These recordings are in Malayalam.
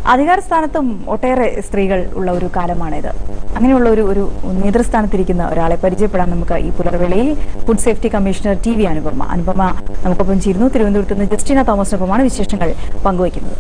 അധികാര സ്ഥാനത്തും ഒട്ടേറെ സ്ത്രീകൾ ഉള്ള ഒരു കാലമാണിത് അങ്ങനെയുള്ള ഒരു ഒരു നേതൃസ്ഥാനത്തിരിക്കുന്ന ഒരാളെ പരിചയപ്പെടാൻ നമുക്ക് ഈ പുലർവേളയിൽ food safety commissioner T V Anupama Anupama നമുക്കൊപ്പം ചേരുന്നു തിരുവനന്തപുരത്ത് നിന്ന് ജസ്റ്റിന തോമസിനൊപ്പമാണ് വിശേഷങ്ങൾ പങ്കുവയ്ക്കുന്നത്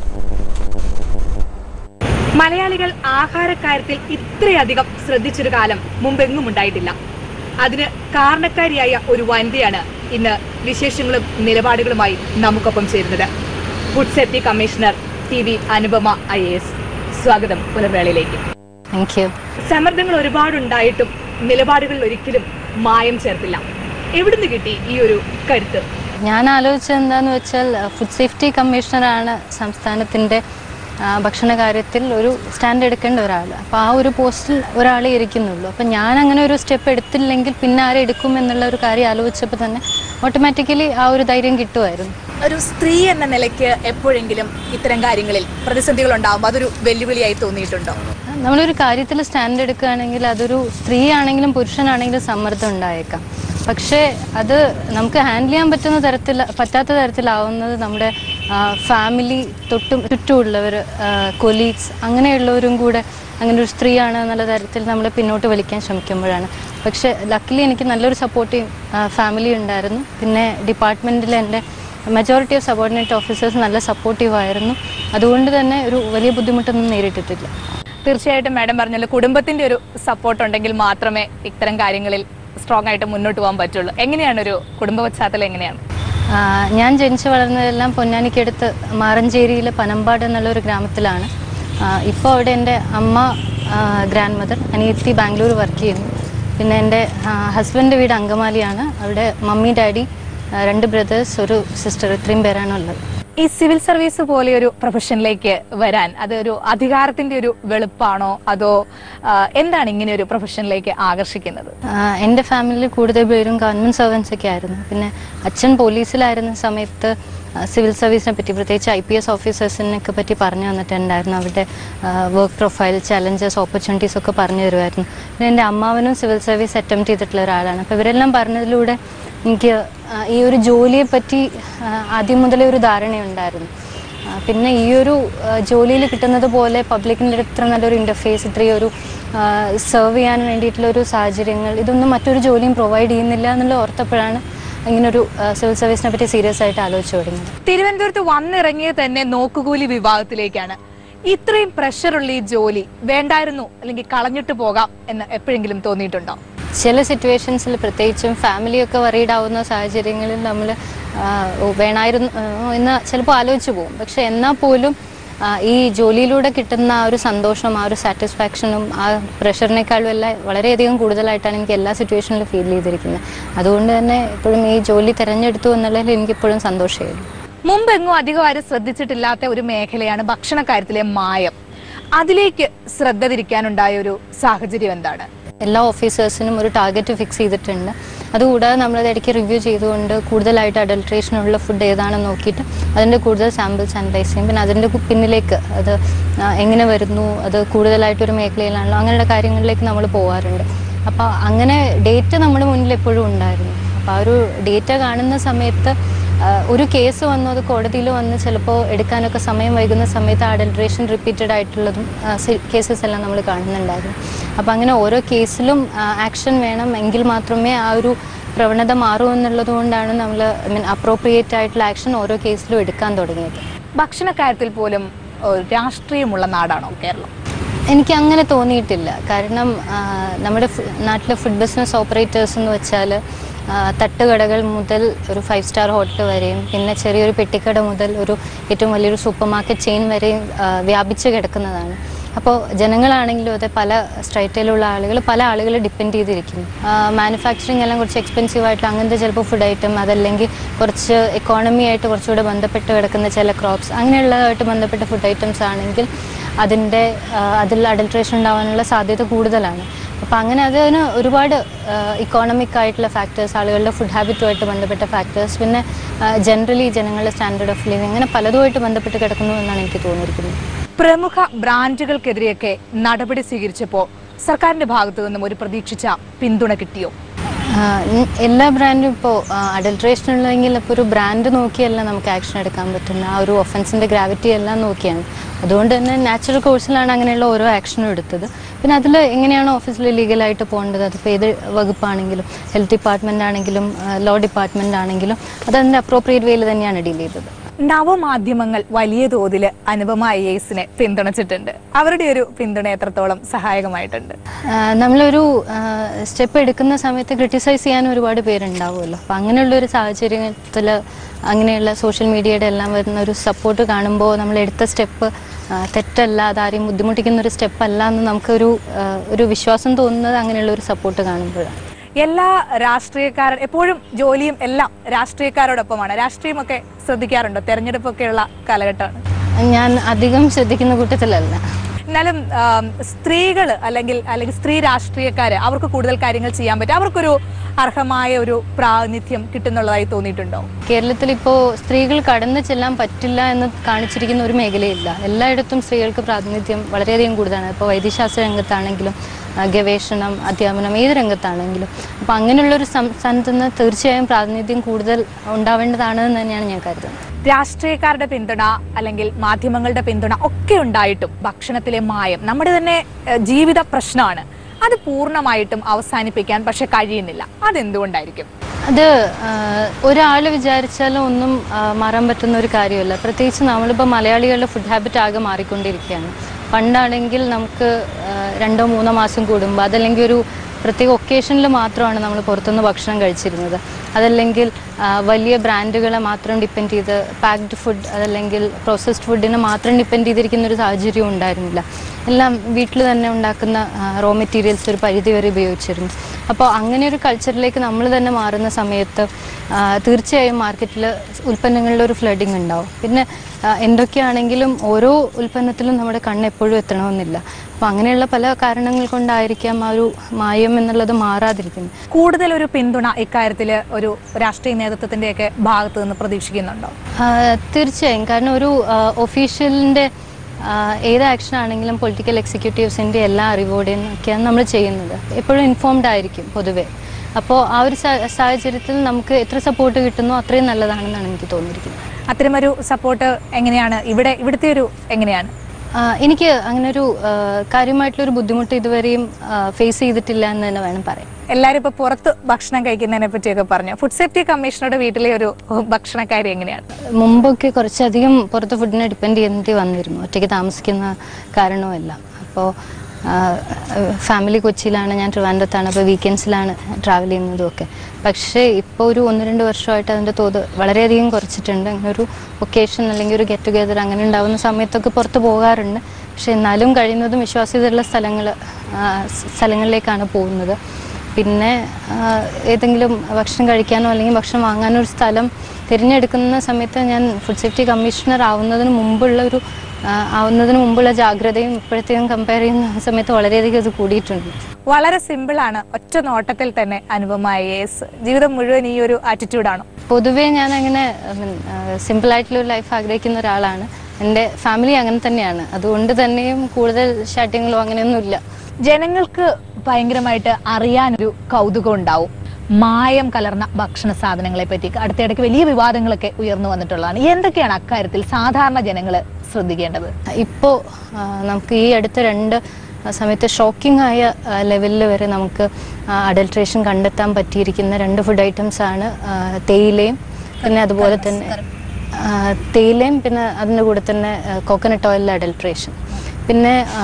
മലയാളികൾ ആഹാരക്കാര്യത്തിൽ ഇത്രയധികം ശ്രദ്ധിച്ചൊരു കാലം മുമ്പെങ്ങും ഉണ്ടായിട്ടില്ല അതിന് കാരണക്കാരിയായ ഒരു വനിതയാണ് ഇന്ന് വിശേഷങ്ങളും നിലപാടുകളുമായി നമുക്കൊപ്പം ചേരുന്നത് food safety commissioner T V Anupama I S സ്വാഗതം പുലർവേളയിലേക്ക് താങ്ക് യു സമ്മർദ്ദങ്ങൾ ഒരുപാടുണ്ടായിട്ടും നിലപാടുകളിൽ ഒരിക്കലും മായം ചേർത്തില്ല എവിടുന്ന് കിട്ടി ഈ ഒരു കരുത്ത് ഞാൻ ആലോചിച്ചത് എന്താന്ന് വെച്ചാൽ ഫുഡ് സേഫ്റ്റി കമ്മീഷണറാണ് സംസ്ഥാനത്തിൻ്റെ ഭക്ഷണ കാര്യത്തിൽ ഒരു സ്റ്റാൻഡ് എടുക്കേണ്ട ഒരാൾ അപ്പോൾ ആ ഒരു പോസ്റ്റിൽ ഒരാളെ ഇരിക്കുന്നുള്ളൂ അപ്പം ഞാൻ അങ്ങനെ ഒരു സ്റ്റെപ്പ് എടുത്തില്ലെങ്കിൽ പിന്നെ ആരെ എടുക്കും എന്നുള്ള ഒരു കാര്യം ആലോചിച്ചപ്പോൾ തന്നെ ഓട്ടോമാറ്റിക്കലി ആ ഒരു ധൈര്യം കിട്ടുമായിരുന്നു ഒരു സ്ത്രീ എന്ന നിലയ്ക്ക് എപ്പോഴെങ്കിലും ഇത്തരം കാര്യങ്ങളിൽ പ്രതിസന്ധികൾ ഉണ്ടാകുമ്പോൾ അതൊരു വെല്ലുവിളിയായി തോന്നിയിട്ടുണ്ടോ നമ്മളൊരു കാര്യത്തിൽ സ്റ്റാൻഡ് എടുക്കുകയാണെങ്കിൽ അതൊരു സ്ത്രീ ആണെങ്കിലും പുരുഷനാണെങ്കിലും സമ്മർദ്ദം ഉണ്ടായേക്കാം പക്ഷേ അത് നമുക്ക് ഹാൻഡിൽ ചെയ്യാൻ പറ്റുന്ന തരത്തിൽ പറ്റാത്ത തരത്തിലാവുന്നത് നമ്മുടെ ഫാമിലി തൊട്ടും ചുറ്റുമുള്ളവർ കൊലീഗ്സ് അങ്ങനെയുള്ളവരും കൂടെ അങ്ങനെ ഒരു സ്ത്രീയാണ് എന്നുള്ള തരത്തിൽ നമ്മൾ പിന്നോട്ട് വലിക്കാൻ ശ്രമിക്കുമ്പോഴാണ് പക്ഷേ ലക്കിലി എനിക്ക് നല്ലൊരു സപ്പോർട്ടീവ് ഫാമിലി ഉണ്ടായിരുന്നു പിന്നെ ഡിപ്പാർട്ട്മെൻറ്റിൽ എൻ്റെ മെജോറിറ്റി ഓഫ് സബോർഡിനേറ്റ് ഓഫീസേഴ്സ് നല്ല സപ്പോർട്ടീവ് ആയിരുന്നു അതുകൊണ്ട് തന്നെ ഒരു വലിയ ബുദ്ധിമുട്ടൊന്നും നേരിട്ടിട്ടില്ല തീർച്ചയായിട്ടും മാഡം പറഞ്ഞല്ലോ കുടുംബത്തിന്റെ ഒരു സപ്പോർട്ട് ഉണ്ടെങ്കിൽ മാത്രമേ ഇത്തരം കാര്യങ്ങളിൽ സ്ട്രോങ് ആയിട്ട് മുന്നോട്ട് പോകാൻ പറ്റുള്ളൂ എങ്ങനെയാണ് ഒരു കുടുംബ പശ്ചാത്തലം എങ്ങനെയാണ് ആ, ഞാൻ ജനിച്ചു വളർന്നതെല്ലാം പൊന്നാനിക്കടുത്ത് മാറഞ്ചേരിയിലെ പനമ്പാട് എന്നുള്ള ഒരു ഗ്രാമത്തിലാണ് ഇപ്പോൾ അവിടെ എൻ്റെ അമ്മ ഗ്രാൻഡ് മദർ അനിയത്തി ബാംഗ്ലൂർ വർക്ക് ചെയ്യുന്നു പിന്നെ എൻ്റെ ഹസ്ബൻഡ് വീട് അങ്കമാലിയാണ് അവിടെ മമ്മി ഡാഡി ആ, രണ്ട് ബ്രദേഴ്സ് ഒരു സിസ്റ്റർ ഇത്രയും പേരാണ് ഉള്ളത് ഈ സിവിൽ സർവീസ് പോലെ ഒരു പ്രൊഫഷനിലേക്ക് വരാൻ അത് ഒരു അധികാരത്തിന്റെ ഒരു വെളുപ്പാണോ അതോ ആ, എന്താണ് ഇങ്ങനെ ഒരു പ്രൊഫഷനിലേക്ക് ആകർഷിക്കുന്നത് ആ, എൻ്റെ ഫാമിലിയിൽ കൂടുതൽ പേരും ഗവൺമെൻറ് സർവൻസ് ഒക്കെ ആയിരുന്നു പിന്നെ അച്ഛൻ പോലീസിലായിരുന്ന സമയത്ത് ആ, സിവിൽ സർവീസിനെ പറ്റി പ്രത്യേകിച്ച് ഐ പി എസ് ഓഫീസേഴ്സിനൊക്കെ പറ്റി പറഞ്ഞു തന്നിട്ടുണ്ടായിരുന്നു അവരുടെ വർക്ക് പ്രൊഫൈൽ ചലഞ്ചസ് ഓപ്പർച്യൂണിറ്റീസ് ഒക്കെ പറഞ്ഞു തരുമായിരുന്നു പിന്നെ എൻ്റെ അമ്മാവനും സിവിൽ സർവീസ് അറ്റംപ്റ്റ് ചെയ്തിട്ടുള്ള ഒരാളാണ് അപ്പോൾ ഇവരെല്ലാം പറഞ്ഞതിലൂടെ എനിക്ക് ആ, ഈ ഒരു ജോലിയെ പറ്റി ആ, ആദ്യം മുതലേ ഒരു ധാരണയുണ്ടായിരുന്നു ആ, പിന്നെ ഈ ഒരു ജോലിയിൽ കിട്ടുന്നത് പോലെ പബ്ലിക്കിൻ്റെ അടുത്ത് ഇത്ര നല്ലൊരു ഇൻ്റർഫേസ് ഇത്രയും ഒരു സെർവ് ചെയ്യാൻ വേണ്ടിയിട്ടുള്ള ഒരു സാഹചര്യങ്ങൾ ഇതൊന്നും മറ്റൊരു ജോലിയും പ്രൊവൈഡ് ചെയ്യുന്നില്ല എന്നുള്ള ഓർത്തപ്പോഴാണ് ഇങ്ങനൊരു സിവിൽ സർവീസിനെ പറ്റി സീരിയസ് ആയിട്ട് ആലോചിച്ചു തുടങ്ങിയത് തിരുവനന്തപുരത്ത് വന്നിറങ്ങിയത് തന്നെ നോക്കുകൂലി വിഭാഗത്തിലേക്കാണ് ഇത്രയും പ്രഷറുള്ള ഈ ജോലി വേണ്ടായിരുന്നു അല്ലെങ്കിൽ കളഞ്ഞിട്ട് പോകാം എന്ന് എപ്പോഴെങ്കിലും തോന്നിയിട്ടുണ്ടോ ചില സിറ്റുവേഷൻസിൽ പ്രത്യേകിച്ചും ഫാമിലിയൊക്കെ വറീഡ് ആവുന്ന സാഹചര്യങ്ങളിൽ നമ്മൾ വേണമായിരുന്നു ആ, എന്ന് ചിലപ്പോൾ ആലോചിച്ച് പോകും പക്ഷെ എന്നാൽ പോലും ആ, ഈ ജോലിയിലൂടെ കിട്ടുന്ന ആ ഒരു സന്തോഷവും ആ ഒരു സാറ്റിസ്ഫാക്ഷനും ആ പ്രഷറിനേക്കാളും എല്ലാം വളരെയധികം കൂടുതലായിട്ടാണ് എനിക്ക് എല്ലാ സിറ്റുവേഷനിലും ഫീൽ ചെയ്തിരിക്കുന്നത് അതുകൊണ്ട് തന്നെ എപ്പോഴും ഈ ജോലി തിരഞ്ഞെടുത്തു എന്നുള്ളതിൽ എനിക്കിപ്പോഴും സന്തോഷമായിരുന്നു മുമ്പെങ്ങും അധികം ആരും ശ്രദ്ധിച്ചിട്ടില്ലാത്ത ഒരു മേഖലയാണ് ഭക്ഷണക്കാര്യത്തിലെ മായം അതിലേക്ക് ശ്രദ്ധ തിരിക്കാനുണ്ടായ ഒരു സാഹചര്യം എന്താണ് എല്ലാ ഓഫീസേഴ്സിനും ഒരു ടാർഗറ്റ് ഫിക്സ് ചെയ്തിട്ടുണ്ട് അതുകൂടാതെ നമ്മളത് ഇടയ്ക്ക് റിവ്യൂ ചെയ്തുകൊണ്ട് കൂടുതലായിട്ട് അഡൾട്രേഷനുള്ള ഫുഡ് ഏതാണെന്ന് നോക്കിയിട്ട് അതിൻ്റെ കൂടുതൽ സാമ്പിൾസ് അനലൈസ് ചെയ്യും പിന്നെ അതിൻ്റെ കു- പിന്നിലേക്ക് അത് ആ, എങ്ങനെ വരുന്നു അത് കൂടുതലായിട്ടൊരു മേഖലയിലാണല്ലോ അങ്ങനെയുള്ള കാര്യങ്ങളിലേക്ക് നമ്മൾ പോകാറുണ്ട് അപ്പോൾ അങ്ങനെ ഡേറ്റ നമ്മുടെ മുന്നിൽ എപ്പോഴും ഉണ്ടായിരുന്നു അപ്പോൾ ആ ഒരു ഡേറ്റ കാണുന്ന സമയത്ത് ആ, ഒരു കേസ് വന്നു അത് കോടതിയിൽ വന്ന് ചിലപ്പോൾ എടുക്കാനൊക്കെ സമയം വൈകുന്ന സമയത്ത് അഡൽട്രേഷൻ റിപ്പീറ്റഡ് ആയിട്ടുള്ളതും കേസസ് എല്ലാം നമ്മൾ കാണുന്നുണ്ടായിരുന്നു അപ്പോൾ അങ്ങനെ ഓരോ കേസിലും ആക്ഷൻ വേണം എങ്കിൽ മാത്രമേ ആ ഒരു പ്രവണത മാറൂ എന്നുള്ളത് കൊണ്ടാണ് നമ്മൾ ഐ മീൻ അപ്രോപ്രിയേറ്റ് ആയിട്ടുള്ള ആക്ഷൻ ഓരോ കേസിലും എടുക്കാൻ തുടങ്ങിയത് ഭക്ഷണക്കാര്യത്തിൽ പോലും ഒരു രാഷ്ട്രീയമുള്ള നാടാണോ കേരളം എനിക്ക് അങ്ങനെ തോന്നിയിട്ടില്ല കാരണം ആ, നമ്മുടെ ഫു- നാട്ടിലെ ഫുഡ് ബിസിനസ് ഓപ്പറേറ്റേഴ്സ് എന്ന് വെച്ചാൽ തട്ടുകടകൾ മുതൽ ഒരു ഫൈവ് സ്റ്റാർ ഹോട്ടൽ വരെയും പിന്നെ ചെറിയൊരു പെട്ടിക്കട മുതൽ ഒരു ഏറ്റവും വലിയൊരു സൂപ്പർ മാർക്കറ്റ് ചെയിൻ വരെയും ആ, വ്യാപിച്ച് കിടക്കുന്നതാണ് അപ്പോൾ ജനങ്ങളാണെങ്കിലും അതെ പല സ്ട്രൈറ്റിലുള്ള ആളുകൾ പല ആളുകൾ ഡിപ്പെൻഡ് ചെയ്തിരിക്കുന്നു മാനുഫാക്ചറിങ് എല്ലാം കുറച്ച് എക്സ്പെൻസീവ് ആയിട്ടുള്ള അങ്ങനത്തെ ചിലപ്പോൾ ഫുഡ് ഐറ്റം അതല്ലെങ്കിൽ കുറച്ച് എക്കോണമി ആയിട്ട് കുറച്ചുകൂടെ ബന്ധപ്പെട്ട് കിടക്കുന്ന ചില ക്രോപ്സ് അങ്ങനെയുള്ളതായിട്ട് ബന്ധപ്പെട്ട ഫുഡ് ഐറ്റംസ് ആണെങ്കിൽ അതിൻ്റെ ആ, അതിൽ അഡൽട്രേഷൻ ഉണ്ടാവാനുള്ള സാധ്യത കൂടുതലാണ് അപ്പോൾ അങ്ങനെ അതിന് ഒരുപാട് ഇക്കോണമിക് ആയിട്ടുള്ള ഫാക്ടേഴ്സ് ആളുകളുടെ ഫുഡ് ഹാബിറ്റുമായിട്ട് ബന്ധപ്പെട്ട ഫാക്ടേഴ്സ് പിന്നെ ജനറലി ജനങ്ങളുടെ സ്റ്റാൻഡേർഡ് ഓഫ് ലിവിങ് അങ്ങനെ പലതുമായിട്ട് ബന്ധപ്പെട്ട് കിടക്കുന്നു എന്നാണ് എനിക്ക് തോന്നിയിരിക്കുന്നത് പ്രമുഖ ബ്രാൻഡുകൾക്കെതിരെയൊക്കെ നടപടി സ്വീകരിച്ചപ്പോൾ സർക്കാരിന്റെ ഭാഗത്തു നിന്നും ഒരു പ്രതീക്ഷിച്ച പിന്തുണ കിട്ടിയോ ആ, ഉം, എല്ലാ ബ്രാൻഡും ഇപ്പോൾ അഡൽട്രേഷൻ ഉള്ളതെങ്കിൽ ഇപ്പോൾ ഒരു ബ്രാൻഡ് നോക്കിയല്ല നമുക്ക് ആക്ഷൻ എടുക്കാൻ പറ്റുന്ന ആ ഒരു ഒഫൻസിൻ്റെ ഗ്രാവിറ്റി എല്ലാം നോക്കിയാണ് അതുകൊണ്ട് തന്നെ നാച്ചുറൽ കോഴ്സിലാണ് അങ്ങനെയുള്ള ഓരോ ആക്ഷനും എടുത്തത് പിന്നെ അതിൽ എങ്ങനെയാണോ ഓഫീസിൽ ലീഗലായിട്ട് പോകേണ്ടത് അതിപ്പോൾ ഏത് വകുപ്പാണെങ്കിലും ഹെൽത്ത് ഡിപ്പാർട്ട്മെൻ്റ് ആണെങ്കിലും ലോ ഡിപ്പാർട്ട്മെൻ്റ് ആണെങ്കിലും അത് അതിൻ്റെ അപ്രോപ്രിയേറ്റ് വേയിൽ തന്നെയാണ് ഡീൽ ചെയ്തത് നവമാധ്യമങ്ങൾ വലിയ തോതിൽ അനുപമ ഐ എസിനെ പിന്തുണച്ചിട്ടുണ്ട് അവരുടെ ഒരു പിന്തുണ എത്രത്തോളം സഹായകമായിട്ടുണ്ട് ആ, നമ്മളൊരു സ്റ്റെപ്പ് എടുക്കുന്ന സമയത്ത് ക്രിട്ടിസൈസ് ചെയ്യാൻ ഒരുപാട് പേരുണ്ടാവുമല്ലോ അപ്പം അങ്ങനെയുള്ള ഒരു സാഹചര്യത്തിൽ അങ്ങനെയുള്ള സോഷ്യൽ മീഡിയയുടെ എല്ലാം വരുന്ന ഒരു സപ്പോർട്ട് കാണുമ്പോൾ നമ്മൾ എടുത്ത സ്റ്റെപ്പ് തെറ്റല്ല അതാരെയും ബുദ്ധിമുട്ടിക്കുന്ന ഒരു സ്റ്റെപ്പ് അല്ല എന്ന് നമുക്കൊരു ആ, ഒരു വിശ്വാസം തോന്നുന്നത് അങ്ങനെയുള്ള ഒരു സപ്പോർട്ട് കാണുമ്പോഴാണ് എല്ലാ രാഷ്ട്രീയക്കാരും എപ്പോഴും ജോലിയും എല്ലാം രാഷ്ട്രീയക്കാരോടൊപ്പമാണ് രാഷ്ട്രീയമൊക്കെ ശ്രദ്ധിക്കാറുണ്ടോ തെരഞ്ഞെടുപ്പൊക്കെയുള്ള കാലഘട്ടമാണ് ഞാൻ അധികം ശ്രദ്ധിക്കുന്ന കൂട്ടത്തിലല്ല എന്നാലും സ്ത്രീകൾ അല്ലെങ്കിൽ അല്ലെങ്കിൽ സ്ത്രീ രാഷ്ട്രീയക്കാര് അവർക്ക് കൂടുതൽ കാര്യങ്ങൾ ചെയ്യാൻ പറ്റും അവർക്കൊരു അർഹമായ ഒരു പ്രാതിനിധ്യം കിട്ടുന്നുള്ളതായി തോന്നിയിട്ടുണ്ടോ കേരളത്തിൽ ഇപ്പോൾ സ്ത്രീകൾ കടന്നു ചെല്ലാൻ പറ്റില്ല എന്ന് കാണിച്ചിരിക്കുന്ന ഒരു മേഖലയില്ല എല്ലായിടത്തും സ്ത്രീകൾക്ക് പ്രാതിനിധ്യം വളരെയധികം കൂടുതലാണ് ഇപ്പോൾ വൈദ്യശാസ്ത്ര രംഗത്താണെങ്കിലും ആ, ഗവേഷണം അധ്യാപനം ഏത് രംഗത്താണെങ്കിലും അപ്പോൾ അങ്ങനെയുള്ളൊരു സംസ്ഥാനത്ത് നിന്ന് തീർച്ചയായും പ്രാതിനിധ്യം കൂടുതൽ ഉണ്ടാവേണ്ടതാണെന്ന് തന്നെയാണ് ഞാൻ കരുതുന്നത് രാഷ്ട്രീയക്കാരുടെ പിന്തുണ അല്ലെങ്കിൽ മാധ്യമങ്ങളുടെ പിന്തുണ ഒക്കെ ഉണ്ടായിട്ടും ഭക്ഷണത്തിലെ മായം നമ്മുടെ തന്നെ ഏഹ്, ജീവിത പ്രശ്നമാണ് അത് പൂർണ്ണമായിട്ടും അവസാനിപ്പിക്കാൻ പക്ഷെ കഴിയുന്നില്ല അതെന്തുകൊണ്ടായിരിക്കും അത് ഒരാൾ വിചാരിച്ചാലും ഒന്നും ആ, മാറാൻ പറ്റുന്ന ഒരു കാര്യമല്ല പ്രത്യേകിച്ച് നമ്മളിപ്പോൾ മലയാളികളുടെ ഫുഡ് ഹാബിറ്റ് ആകെ മാറിക്കൊണ്ടിരിക്കുകയാണ് പണ്ടാണെങ്കിൽ നമുക്ക് ആ, രണ്ടോ മൂന്നോ മാസം കൂടുമ്പോൾ അതല്ലെങ്കിൽ ഒരു പ്രത്യേക ഒക്കേഷനിൽ മാത്രമാണ് നമ്മൾ പുറത്തുനിന്ന് ഭക്ഷണം കഴിച്ചിരുന്നത് അതല്ലെങ്കിൽ ആ, വലിയ ബ്രാൻഡുകളെ മാത്രം ഡിപ്പെൻഡ് ചെയ്ത് പാക്ഡ് ഫുഡ് അതല്ലെങ്കിൽ പ്രോസസ്ഡ് ഫുഡിനെ മാത്രം ഡിപ്പെൻഡ് ചെയ്തിരിക്കുന്ന ഒരു സാഹചര്യം ഉണ്ടായിരുന്നില്ല എല്ലാം വീട്ടിൽ തന്നെ ഉണ്ടാക്കുന്ന റോ മെറ്റീരിയൽസ് ഒരു പരിധി വരെ ഉപയോഗിച്ചിരുന്നു അപ്പോൾ അങ്ങനെ ഒരു കൾച്ചറിലേക്ക് നമ്മൾ തന്നെ മാറുന്ന സമയത്ത് ആ, തീർച്ചയായും മാർക്കറ്റിൽ ഉൽപ്പന്നങ്ങളുടെ ഒരു ഫ്ലഡിങ് ഉണ്ടാവും പിന്നെ ആ, എന്തൊക്കെയാണെങ്കിലും ഓരോ ഉൽപ്പന്നത്തിലും നമ്മുടെ കണ്ണ് എപ്പോഴും എത്തണമെന്നില്ല അപ്പോൾ അങ്ങനെയുള്ള പല കാരണങ്ങൾ കൊണ്ടായിരിക്കാം ആ ഒരു മായം എന്നുള്ളത് മാറാതിരിക്കുന്നത് കൂടുതൽ ഒരു പിന്തുണ ഇക്കാര്യത്തിൽ ഒരു രാഷ്ട്രീയ നേതൃത്വത്തിന്റെയൊക്കെ ഭാഗത്ത് നിന്ന് പ്രതീക്ഷിക്കുന്നുണ്ടോ ആ, തീർച്ചയായും കാരണം ഒരു ഒഫീഷ്യലിൻ്റെ ഏത് ആക്ഷൻ ആണെങ്കിലും പൊളിറ്റിക്കൽ എക്സിക്യൂട്ടീവ്സിൻ്റെ എല്ലാ അറിവോടെയും ഒക്കെയാണ് നമ്മൾ ചെയ്യുന്നത് എപ്പോഴും ഇൻഫോംഡ് ആയിരിക്കും പൊതുവെ അപ്പോൾ ആ ഒരു സാ- സാഹചര്യത്തിൽ നമുക്ക് എത്ര സപ്പോർട്ട് കിട്ടുന്നോ അത്രയും നല്ലതാണെന്നാണ് എനിക്ക് തോന്നിയിരിക്കുന്നത് അത്തരമൊരു സപ്പോർട്ട് എങ്ങനെയാണ് ഇവിടെ ഇവിടുത്തെ ഒരു എങ്ങനെയാണ് ആ, എനിക്ക് അങ്ങനെ ഒരു ആ, കാര്യമായിട്ടുള്ളൊരു ബുദ്ധിമുട്ട് ഇതുവരെയും ഫേസ് ചെയ്തിട്ടില്ല എന്ന് തന്നെ വേണം പറയാൻ എല്ലാവരും ഇപ്പൊ പുറത്ത് ഭക്ഷണം കഴിക്കുന്നതിനെ പറ്റിയൊക്കെ പറഞ്ഞു ഫുഡ് സേഫ്റ്റി കമ്മീഷണറുടെ വീട്ടിലെ ഒരു ഭക്ഷണക്കാരി എങ്ങനെയാണ് മുമ്പൊക്കെ കുറച്ചധികം പുറത്ത് ഫുഡിനെ ഡിപ്പെൻഡ് ചെയ്യേണ്ടി വന്നിരുന്നു ഒറ്റയ്ക്ക് താമസിക്കുന്ന കാരണവുമല്ല അപ്പോൾ ഫാമിലി കൊച്ചിയിലാണ് ഞാൻ ട്രിവാൻഡ്രത്താണ് അപ്പോൾ വീക്കെൻഡ്സിലാണ് ട്രാവൽ ചെയ്യുന്നതും ഒക്കെ പക്ഷേ ഇപ്പോൾ ഒരു ഒന്ന് രണ്ട് വർഷമായിട്ട് അതിൻ്റെ തോത് വളരെയധികം കുറച്ചിട്ടുണ്ട് അങ്ങനെ ഒരു ഒക്കേഷൻ അല്ലെങ്കിൽ ഒരു ഗെറ്റ് ടുഗെദർ അങ്ങനെ ഉണ്ടാകുന്ന സമയത്തൊക്കെ പുറത്ത് പോകാറുണ്ട് പക്ഷെ എന്നാലും കഴിയുന്നതും വിശ്വാസ്യതയുള്ള സ്ഥലങ്ങൾ സ്ഥലങ്ങളിലേക്കാണ് പോകുന്നത് പിന്നെ ആ, ഏതെങ്കിലും ഭക്ഷണം കഴിക്കാനോ അല്ലെങ്കിൽ ഭക്ഷണം വാങ്ങാനോ ഒരു സ്ഥലം തിരഞ്ഞെടുക്കുന്ന സമയത്ത് ഞാൻ ഫുഡ് സേഫ്റ്റി കമ്മീഷണർ ആവുന്നതിന് മുമ്പുള്ള ഒരു ആ, ആവുന്നതിന് മുമ്പുള്ള ജാഗ്രതയും ഇപ്പോഴത്തേക്കും കമ്പയർ ചെയ്യുന്ന സമയത്ത് വളരെയധികം ഇത് കൂടിയിട്ടുണ്ട് വളരെ സിമ്പിളാണ് ഒറ്റ നോട്ടത്തിൽ തന്നെ അനുപമ ഐ എസ് ജീവിതം മുഴുവൻ ഈ ഒരു ആറ്റിറ്റ്യൂഡാണോ പൊതുവേ ഞാൻ അങ്ങനെ സിമ്പിളായിട്ടുള്ള ഒരു ലൈഫ് ആഗ്രഹിക്കുന്ന ഒരാളാണ് എൻ്റെ ഫാമിലി അങ്ങനെ തന്നെയാണ് അതുകൊണ്ട് തന്നെയും കൂടുതൽ ഷാറ്റിങ്ങളോ അങ്ങനെയൊന്നുമില്ല ജനങ്ങൾക്ക് ഭയങ്കരമായിട്ട് അറിയാനൊരു കൗതുകം ഉണ്ടാവും മായം കലർന്ന ഭക്ഷണ സാധനങ്ങളെ പറ്റി അടുത്തിടയ്ക്ക് വലിയ വിവാദങ്ങളൊക്കെ ഉയർന്നു വന്നിട്ടുള്ളതാണ് എന്തൊക്കെയാണ് അക്കാര്യത്തിൽ സാധാരണ ജനങ്ങൾ ശ്രദ്ധിക്കേണ്ടത് ഇപ്പോൾ നമുക്ക് ഈ അടുത്ത രണ്ട് സമയത്ത് ഷോക്കിംഗ് ആയ ലെവലിൽ വരെ നമുക്ക് അഡൽട്രേഷൻ കണ്ടെത്താൻ പറ്റിയിരിക്കുന്ന രണ്ട് ഫുഡ് ഐറ്റംസ് ആണ് ആ, തേയിലയും പിന്നെ അതുപോലെ തന്നെ ആ, തേയിലയും പിന്നെ അതിൻ്റെ കൂടെ തന്നെ കോക്കനട്ട് ഓയിലിലെ അഡൽട്രേഷൻ പിന്നെ ആ,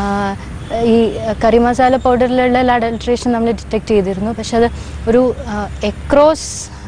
ഈ കറി മസാല പൗഡറിലുള്ള അഡൽട്രേഷൻ നമ്മൾ ഡിറ്റക്ട് ചെയ്തിരുന്നു പക്ഷെ അത് ഒരു എക്രോസ്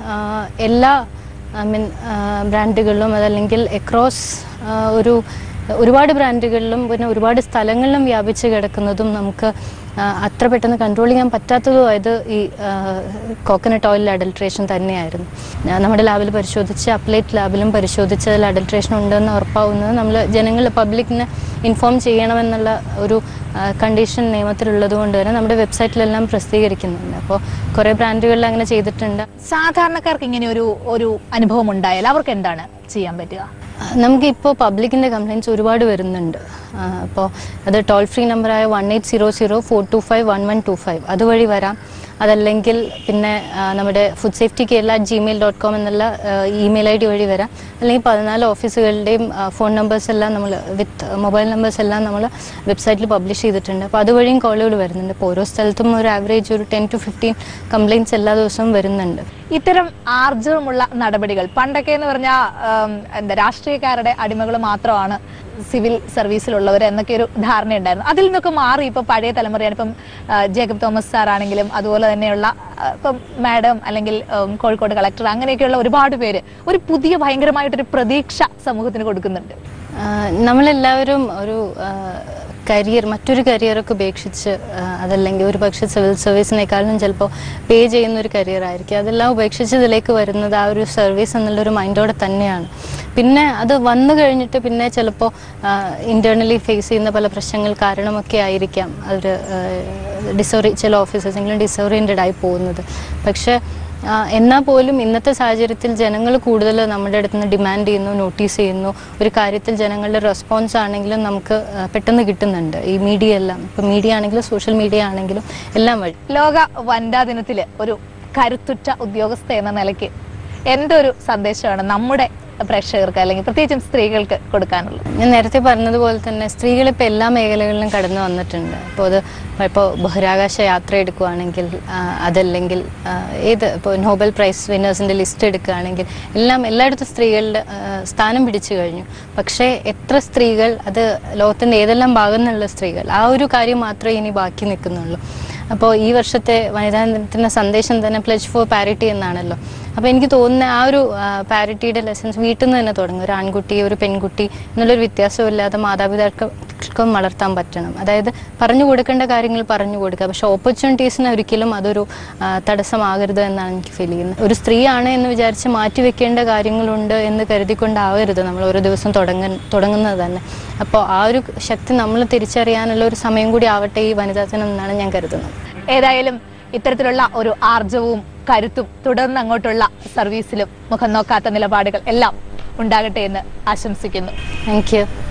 എല്ലാ ഐ മീൻ ബ്രാൻഡുകളിലും അതല്ലെങ്കിൽ എക്രോസ് ഒരു ഒരുപാട് ബ്രാൻഡുകളിലും പിന്നെ ഒരുപാട് സ്ഥലങ്ങളിലും വ്യാപിച്ച് കിടക്കുന്നതും നമുക്ക് ആ, അത്ര പെട്ടെന്ന് കൺട്രോൾ ചെയ്യാൻ പറ്റാത്തതുമായത് ഈ കോക്കനട്ട് ഓയിൽ അഡൽട്രേഷൻ തന്നെയായിരുന്നു ഞാൻ നമ്മുടെ ലാബിൽ പരിശോധിച്ച് അപ്ലേറ്റ് ലാബിലും പരിശോധിച്ച് അതിൽ അഡൽട്രേഷൻ ഉണ്ടെന്ന് ഉറപ്പാവുന്നത് നമ്മൾ ജനങ്ങൾ പബ്ലിക്കിനെ ഇൻഫോം ചെയ്യണമെന്നുള്ള ഒരു കണ്ടീഷൻ നിയമത്തിലുള്ളത് കൊണ്ട് തന്നെ നമ്മുടെ വെബ്സൈറ്റിലെല്ലാം പ്രസിദ്ധീകരിക്കുന്നുണ്ട് അപ്പോൾ കുറേ ബ്രാൻഡുകളിൽ അങ്ങനെ ചെയ്തിട്ടുണ്ട് സാധാരണക്കാർക്ക് ഇങ്ങനെ ഒരു ഒരു അനുഭവം ഉണ്ടായാൽ അവർക്ക് എന്താണ് ചെയ്യാൻ പറ്റുക നമുക്കിപ്പോൾ പബ്ലിക്കിൻ്റെ കംപ്ലയിൻറ്റ്സ് ഒരുപാട് വരുന്നുണ്ട് അപ്പോൾ അത് ടോൾ ഫ്രീ നമ്പറായ one eight zero zero four two five one one two five അതുവഴി വരാം അതല്ലെങ്കിൽ പിന്നെ ആ, നമ്മുടെ food safety Kerala Gmail dot com എന്നുള്ള ഇമെയിൽ ഐ ഡി വഴി വരാം അല്ലെങ്കിൽ പതിനാല് ഓഫീസുകളുടെയും ഫോൺ നമ്പേഴ്സ് എല്ലാം നമ്മൾ വിത്ത് മൊബൈൽ നമ്പേഴ്സ് എല്ലാം നമ്മൾ വെബ്സൈറ്റിൽ പബ്ലിഷ് ചെയ്തിട്ടുണ്ട് അപ്പോൾ അതുവഴിയും കോളുകൾ വരുന്നുണ്ട് ഇപ്പോൾ ഓരോ സ്ഥലത്തും ഒരു ആവറേജ് ഒരു ടെൻ ടു ഫിഫ്റ്റീൻ കംപ്ലയിൻറ്റ്സ് എല്ലാ ദിവസവും വരുന്നുണ്ട് ഇത്തരം ആർജവമുള്ള നടപടികൾ പണ്ടൊക്കെ എന്ന് പറഞ്ഞാൽ എന്താ രാഷ്ട്രീയക്കാരുടെ അടിമകൾ മാത്രമാണ് സിവിൽ സർവീസിലുള്ളവർ എന്നൊക്കെ ഒരു ധാരണയുണ്ടായിരുന്നു അതിൽ നിന്നൊക്കെ മാറി ഇപ്പൊ പഴയ തലമുറയാണ് ഇപ്പം ആ, ജേക്കബ് തോമസ് സാർ ആണെങ്കിലും അതുപോലെ തന്നെയുള്ള ആ, ഇപ്പം മാഡം അല്ലെങ്കിൽ ഉം, കോഴിക്കോട് കളക്ടർ അങ്ങനെയൊക്കെയുള്ള ഒരുപാട് പേര് ഒരു പുതിയ ഭയങ്കരമായിട്ടൊരു പ്രതീക്ഷ സമൂഹത്തിന് കൊടുക്കുന്നുണ്ട് ആഹ് നമ്മളെല്ലാവരും ഒരു കരിയർ മറ്റൊരു കരിയറൊക്കെ ഉപേക്ഷിച്ച് ആഹ് അതല്ലെങ്കിൽ ഒരു പക്ഷേ സിവിൽ സർവീസിനേക്കാളും ചിലപ്പോൾ പേ ചെയ്യുന്ന ഒരു കരിയർ ആയിരിക്കും അതെല്ലാം ഉപേക്ഷിച്ച് ഇതിലേക്ക് വരുന്നത് ആ ഒരു സർവീസ് എന്നുള്ളൊരു മൈൻഡോടെ തന്നെയാണ് പിന്നെ അത് വന്നു കഴിഞ്ഞിട്ട് പിന്നെ ചിലപ്പോൾ ഇൻറ്റേർണലി ഫേസ് ചെയ്യുന്ന പല പ്രശ്നങ്ങൾ കാരണമൊക്കെ ആയിരിക്കാം അവർ ഡിസോറി ചില ഓഫീസേഴ്സെങ്കിലും ഡിസോറിയൻറ്റഡ് ആയി പോകുന്നത് പക്ഷേ ആ, എന്നാൽ പോലും ഇന്നത്തെ സാഹചര്യത്തിൽ ജനങ്ങൾ കൂടുതൽ നമ്മുടെ അടുത്ത് നിന്ന് ഡിമാൻഡ് ചെയ്യുന്നു നോട്ടീസ് ചെയ്യുന്നു ഒരു കാര്യത്തിൽ ജനങ്ങളുടെ റെസ്പോൺസ് ആണെങ്കിലും നമുക്ക് ആ, പെട്ടെന്ന് കിട്ടുന്നുണ്ട് ഈ മീഡിയ എല്ലാം ഇപ്പം മീഡിയ ആണെങ്കിലും സോഷ്യൽ മീഡിയ ആണെങ്കിലും എല്ലാം വഴി ലോക വനിതാ ദിനത്തില് ഒരു കരുത്തുറ്റ ഉദ്യോഗസ്ഥ എന്ന നിലയ്ക്ക് എന്റെ ഒരു സന്ദേശമാണ് നമ്മുടെ പ്രേക്ഷകർക്ക് അല്ലെങ്കിൽ പ്രത്യേകിച്ചും സ്ത്രീകൾക്ക് കൊടുക്കാനുള്ളത് ഞാൻ നേരത്തെ പറഞ്ഞതുപോലെ തന്നെ സ്ത്രീകൾ ഇപ്പോൾ എല്ലാ മേഖലകളിലും കടന്നു വന്നിട്ടുണ്ട് അപ്പോൾ അത് ഇപ്പോൾ ബഹിരാകാശ യാത്ര എടുക്കുകയാണെങ്കിൽ ആ, അതല്ലെങ്കിൽ ആ, ഏത് ഇപ്പോൾ നോബൽ പ്രൈസ് വിന്നേഴ്സിൻ്റെ ലിസ്റ്റ് എടുക്കുകയാണെങ്കിൽ എല്ലാം എല്ലായിടത്തും സ്ത്രീകളുടെ ആ, സ്ഥാനം പിടിച്ചു കഴിഞ്ഞു പക്ഷേ എത്ര സ്ത്രീകൾ അത് ലോകത്തിൻ്റെ ഏതെല്ലാം ഭാഗം നിന്നുള്ള സ്ത്രീകൾ ആ ഒരു കാര്യം മാത്രമേ ഇനി ബാക്കി നിൽക്കുന്നുള്ളൂ അപ്പോൾ ഈ വർഷത്തെ വനിതാ ദിനത്തിൻ്റെ സന്ദേശം തന്നെ പ്ലജ് ഫോർ പാരിറ്റി എന്നാണല്ലോ അപ്പോൾ എനിക്ക് തോന്നുന്ന ആ ഒരു പാരിറ്റിയുടെ ലെസൺസ് വീട്ടിൽ നിന്ന് തന്നെ തുടങ്ങും ഒരു ആൺകുട്ടി ഒരു പെൺകുട്ടി എന്നുള്ളൊരു വ്യത്യാസമില്ലാതെ മാതാപിതാക്കൾക്കും വളർത്താൻ പറ്റണം അതായത് പറഞ്ഞു കൊടുക്കേണ്ട കാര്യങ്ങൾ പറഞ്ഞു കൊടുക്കുക പക്ഷെ ഓപ്പർച്യൂണിറ്റീസിന് ഒരിക്കലും അതൊരു ആ, തടസ്സമാകരുത് എന്നാണ് എനിക്ക് ഫീൽ ചെയ്യുന്നത് ഒരു സ്ത്രീയാണ് എന്ന് വിചാരിച്ച് മാറ്റി വെക്കേണ്ട കാര്യങ്ങളുണ്ട് എന്ന് കരുതിക്കൊണ്ടാവരുത് നമ്മൾ ഓരോ ദിവസം തുടങ്ങ തുടങ്ങുന്നത് തന്നെ അപ്പോൾ ആ ഒരു ശക്തി നമ്മൾ തിരിച്ചറിയാനുള്ള ഒരു സമയം കൂടി ആവട്ടെ ഈ വനിതാ ദിനം എന്നാണ് ഞാൻ കരുതുന്നത് ഏതായാലും ഇത്തരത്തിലുള്ള ഒരു ആർജവും കരുത്തും തുടർന്ന് അങ്ങോട്ടുള്ള സർവീസിലും മുഖം നോക്കാത്ത നിലപാടുകൾ എല്ലാം ഉണ്ടാകട്ടെ എന്ന് ആശംസിക്കുന്നു താങ്ക് യു